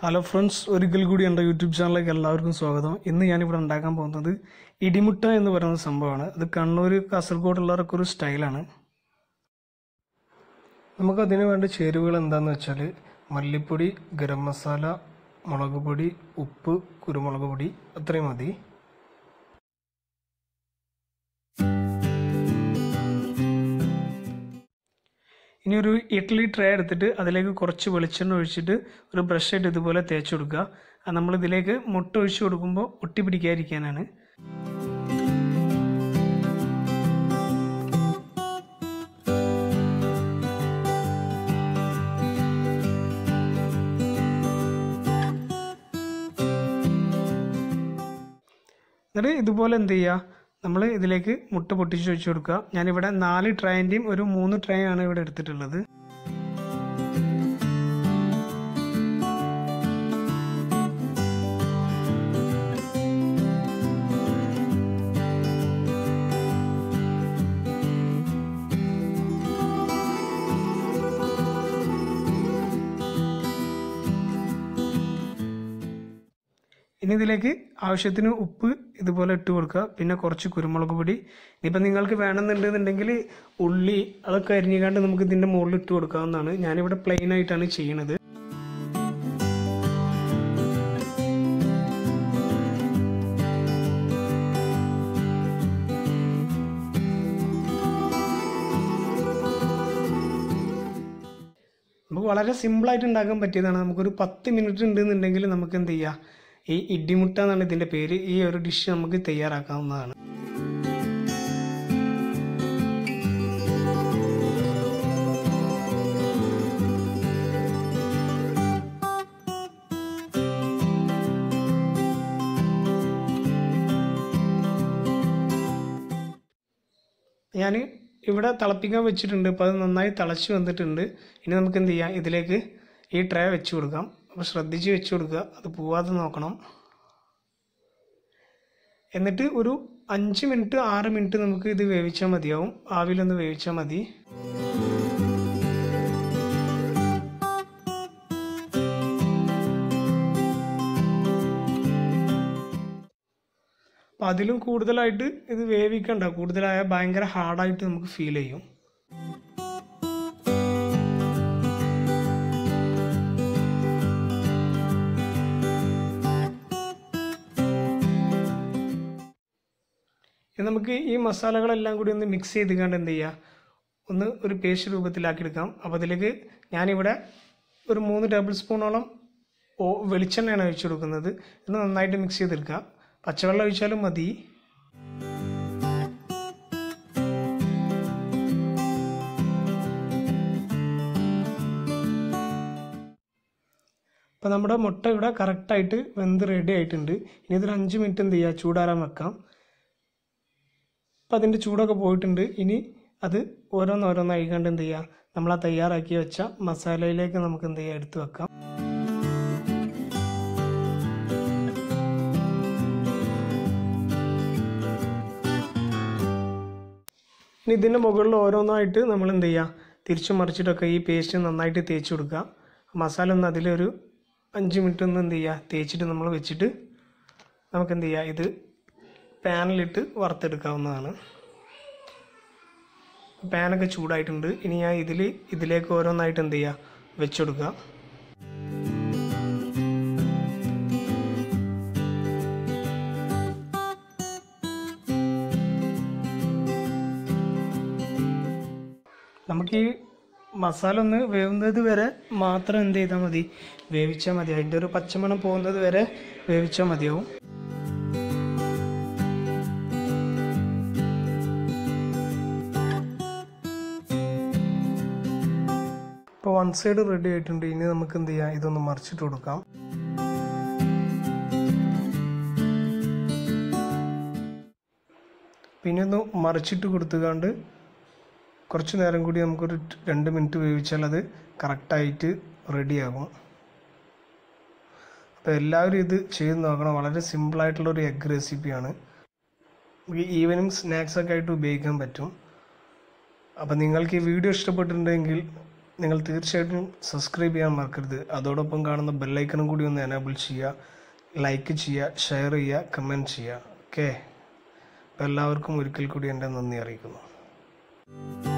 hello friends ഒരിക്കൽ കൂടി എൻ്റെ യൂട്യൂബ് ചാനലിലേക്ക് എല്ലാവർക്കും സ്വാഗതം ഇന്ന് ഞാനിവിടെ ഉണ്ടാക്കാൻ പോകുന്നത് ഇടിമുട്ട എന്ന് പറയുന്ന സംഭവമാണ് അത് കണ്ണൂർ കാസർഗോഡുള്ളവർക്ക് ഒരു സ്റ്റൈലാണ് നമുക്ക് അതിന് വേണ്ട ചേരുവകൾ എന്താണെന്ന് വെച്ചാൽ മല്ലിപ്പൊടി ഗരം മസാല മുളക് പൊടി ഉപ്പ് കുരുമുളക് പൊടി അത്രയും മതി ഇനി ഒരു ഇഡ്ഡലി ട്രേ എടുത്തിട്ട് അതിലേക്ക് കുറച്ച് വെളിച്ചെണ്ണ ഒഴിച്ചിട്ട് ഒരു ബ്രഷ് ആയിട്ട് ഇതുപോലെ തേച്ച് കൊടുക്കുക അത് നമ്മൾ ഇതിലേക്ക് മുട്ട ഒഴിച്ച് കൊടുക്കുമ്പോൾ ഒട്ടി പിടിക്കാതിരിക്കാനാണ് എന്നിട്ട് ഇതുപോലെ എന്ത് ചെയ്യുക നമ്മൾ ഇതിലേക്ക് മുട്ട പൊട്ടിച്ച് വെച്ച് കൊടുക്കുക ഞാനിവിടെ നാല് ട്രേൻ്റെയും ഒരു മൂന്ന് ട്രേ ആണ് ഇവിടെ എടുത്തിട്ടുള്ളത് ഇനി ഇതിലേക്ക് ആവശ്യത്തിന് ഉപ്പ് ഇതുപോലെ ഇട്ട് കൊടുക്കുക പിന്നെ കുറച്ച് കുരുമുളക് പൊടി ഇനിയിപ്പോൾ നിങ്ങൾക്ക് വേണമെന്നുണ്ടെന്നുണ്ടെങ്കിൽ ഉള്ളി അതൊക്കെ അരിഞ്ഞുകാണ്ട് നമുക്ക് ഇതിൻ്റെ മുകളിൽ ഇട്ട് കൊടുക്കാവുന്നതാണ് ഞാനിവിടെ പ്ലെയിൻ ആയിട്ടാണ് ചെയ്യണത് നമുക്ക് വളരെ സിമ്പിളായിട്ട് ഉണ്ടാക്കാൻ പറ്റിയതാണ് നമുക്കൊരു പത്ത് മിനിറ്റ് ഉണ്ടെന്നുണ്ടെങ്കിൽ നമുക്ക് എന്ത് ചെയ്യാം ഈ ഇഡിമുട്ട എന്നാണ് ഇതിൻ്റെ പേര് ഈ ഒരു ഡിഷ് നമുക്ക് തയ്യാറാക്കാവുന്നതാണ് ഞാൻ ഇവിടെ തിളപ്പിക്കാൻ വെച്ചിട്ടുണ്ട് അപ്പോൾ അത് നന്നായി തിളച്ച് വന്നിട്ടുണ്ട് ഇനി നമുക്ക് എന്ത് ചെയ്യാം ഇതിലേക്ക് ഈ ട്രേ വെച്ച് കൊടുക്കാം അപ്പോൾ ശ്രദ്ധിച്ച് വെച്ച് കൊടുക്കുക അത് പോവാതെ നോക്കണം എന്നിട്ട് ഒരു അഞ്ച് മിനിറ്റ് ആറ് മിനിറ്റ് നമുക്ക് ഇത് വേവിച്ചാൽ മതിയാവും ആവിലൊന്ന് വേവിച്ചാൽ മതി അപ്പം അതിലും കൂടുതലായിട്ട് ഇത് വേവിക്കണ്ട കൂടുതലായ ഭയങ്കര ഹാർഡായിട്ട് നമുക്ക് ഫീൽ ചെയ്യും ഇനി നമുക്ക് ഈ മസാലകളെല്ലാം കൂടി ഒന്ന് മിക്സ് ചെയ്ത് കണ്ട് എന്ത് ചെയ്യുക ഒന്ന് ഒരു പേസ്റ്റ് രൂപത്തിലാക്കി എടുക്കാം അപ്പോൾ അതിലേക്ക് ഞാനിവിടെ ഒരു മൂന്ന് ടേബിൾ സ്പൂണോളം ഓ വെളിച്ചെണ്ണയാണ് ഒഴിച്ചു കൊടുക്കുന്നത് ഇത് നന്നായിട്ട് മിക്സ് ചെയ്തെടുക്കുക പച്ചവെള്ളം ഒഴിച്ചാലും മതി അപ്പോൾ നമ്മുടെ മുട്ട ഇവിടെ കറക്റ്റായിട്ട് വെന്ത് റെഡി ആയിട്ടുണ്ട് ഇനി ഇതൊരു അഞ്ച് മിനിറ്റ് എന്ത് ചെയ്യുക ചൂടാറാൻ വെക്കാം അപ്പം അതിൻ്റെ ചൂടൊക്കെ പോയിട്ടുണ്ട് ഇനി അത് ഓരോന്നോരോന്നായി കണ്ട് എന്ത് ചെയ്യുക നമ്മൾ ആ തയ്യാറാക്കി വെച്ച മസാലയിലേക്ക് നമുക്ക് എന്ത് ചെയ്യുക എടുത്തു വെക്കാം ഇനി ഇതിൻ്റെ മുകളിൽ ഓരോന്നായിട്ട് നമ്മൾ എന്ത് ചെയ്യുക തിരിച്ചു മറിച്ചിട്ടൊക്കെ ഈ പേസ്റ്റ് നന്നായിട്ട് തേച്ച് കൊടുക്കുക മസാല ഒന്ന് അതിലൊരു അഞ്ച് മിനിറ്റ് ഒന്ന് എന്ത് ചെയ്യുക തേച്ചിട്ട് നമ്മൾ വെച്ചിട്ട് നമുക്ക് എന്ത് ചെയ്യുക ഇത് പാനിലിട്ട് വറുത്തെടുക്കാവുന്നതാണ് പാനൊക്കെ ചൂടായിട്ടുണ്ട് ഇനി ഞാൻ ഇതിൽ ഇതിലേക്ക് ഓരോന്നായിട്ട് എന്ത് ചെയ്യുക വെച്ചെടുക്കുക നമുക്ക് ഈ മസാല ഒന്ന് വേവുന്നത് വരെ മാത്രം എന്ത് ചെയ്താൽ മതി വേവിച്ചാൽ മതി അതിൻ്റെ ഒരു പച്ചമണം പോകുന്നത് വരെ വേവിച്ചാൽ മതിയാവും ഇപ്പോൾ വൺ സൈഡ് റെഡി ആയിട്ടുണ്ട് ഇനി നമുക്ക് എന്ത് ചെയ്യാം ഇതൊന്ന് മറിച്ചിട്ട് കൊടുക്കാം പിന്നെ ഒന്ന് മറിച്ചിട്ട് കൊടുത്തുകൊണ്ട് കുറച്ച് നേരം കൂടി നമുക്കൊരു രണ്ട് മിനിറ്റ് വേവിച്ചാൽ അത് കറക്റ്റായിട്ട് റെഡിയാകും അപ്പോൾ എല്ലാവരും ഇത് ചെയ്ത് നോക്കണം വളരെ സിമ്പിളായിട്ടുള്ള ഒരു എഗ് റെസിപ്പിയാണ് നമുക്ക് ഈവനിങ് സ്നാക്സ് ഒക്കെ ആയിട്ട് ഉപയോഗിക്കാൻ പറ്റും അപ്പോൾ നിങ്ങൾക്ക് ഈ വീഡിയോ ഇഷ്ടപ്പെട്ടിട്ടുണ്ടെങ്കിൽ നിങ്ങൾ തീർച്ചയായിട്ടും സബ്സ്ക്രൈബ് ചെയ്യാൻ മറക്കരുത് അതോടൊപ്പം കാണുന്ന ബെല്ലൈക്കണും കൂടി ഒന്ന് എനേബിൾ ചെയ്യുക ലൈക്ക് ചെയ്യുക ഷെയർ ചെയ്യുക കമൻറ്റ് ചെയ്യുക ഓക്കെ അപ്പോൾ എല്ലാവർക്കും ഒരിക്കൽ കൂടി എൻ്റെ നന്ദി അറിയിക്കുന്നു